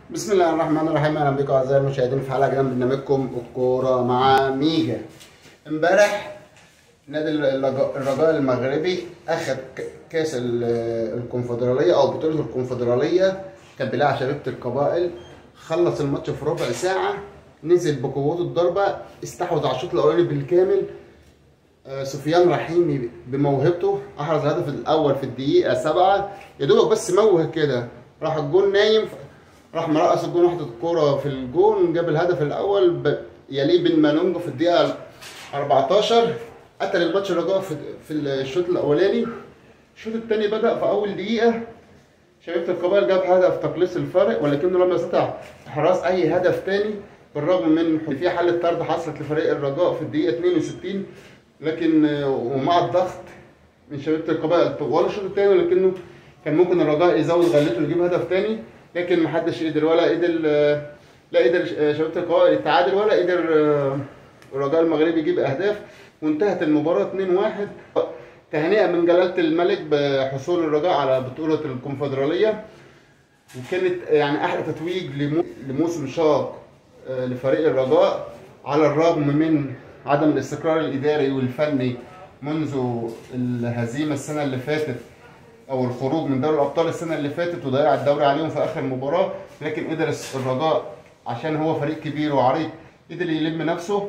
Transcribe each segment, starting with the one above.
بسم الله الرحمن الرحيم اهلا بكم اعزائي المشاهدين في حلقه جديده من برنامجكم الكوره مع ميجا امبارح نادي الرجاء الرجاء المغربي اخذ ك- كاس ال- الكونفدراليه او بطوله الكونفدراليه كان بيلعب شبيبه القبائل خلص الماتش في ربع ساعه نزل بقوته الضربه استحوذ على الشوط الاولاني بالكامل آه، سفيان رحيمي بموهبته احرز الهدف الاول في الدقيقه سبعة يا دوبك بس موه كده راح الجون نايم راح مرقص الجون وحط الكوره في الجون جاب الهدف الاول ب... يليه بن مالونجو في الدقيقه 14 قتل الماتش الرجاء في, في الشوط الاولاني الشوط الثاني بدا في اول دقيقه شبيبه القبائل جاب هدف تقليص الفرق ولكنه لم يستطع احراز اي هدف ثاني بالرغم من إن في حاله طرد حصلت لفريق الرجاء في الدقيقه 62 لكن آه، ومع الضغط من شبيبه القبائل طوال الشوط الثاني ولكنه كان ممكن الرجاء يزود غلته ويجيب هدف ثاني لكن محدش قدر ولا قدر آه، لا قدر آه، شبيبه القبائل يتعادل ولا قدر آه، الرجاء المغربي يجيب اهداف وانتهت المباراه 2-1 تهنئه من جلاله الملك بحصول الرجاء على بطوله الكونفدراليه وكانت يعني احلى تتويج لمو- لموسم شاق آه، لفريق الرجاء على الرغم من عدم الاستقرار الاداري والفني منذ الهزيمه السنه اللي فاتت او الخروج من دوري الابطال السنه اللي فاتت وضياع الدوري عليهم في اخر مباراه لكن قدر الرجاء عشان هو فريق كبير وعريق قدر يلم نفسه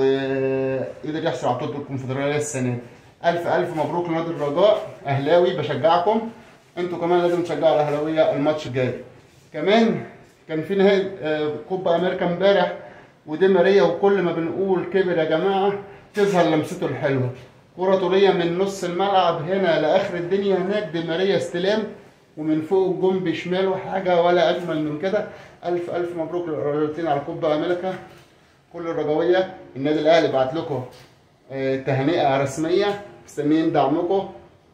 وقدر يحصل على بطوله الكونفدراليه السنه دي الف الف مبروك لنادي الرجاء اهلاوي بشجعكم انتوا كمان لازم تشجعوا الاهلاويه الماتش الجاي كمان كان في نهائي آه، كوبا امريكا امبارح ودي ماريا وكل ما بنقول كبر يا جماعه تظهر لمسته الحلوه كرة طولية من نص الملعب هنا لاخر الدنيا هناك دي ماريا استلام ومن فوق الجون بشماله حاجه ولا اجمل من كده الف الف مبروك للرجالتين على كوبا امريكا كل الرجويه النادي الاهلي بعت لكم آه، تهنئه رسميه مستنيين دعمكم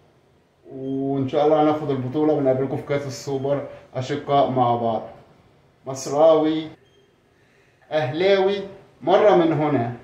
وان شاء الله هناخد البطوله ونقابلكم في كاس السوبر اشقاء مع بعض مصراوي اهلاوي مره من هنا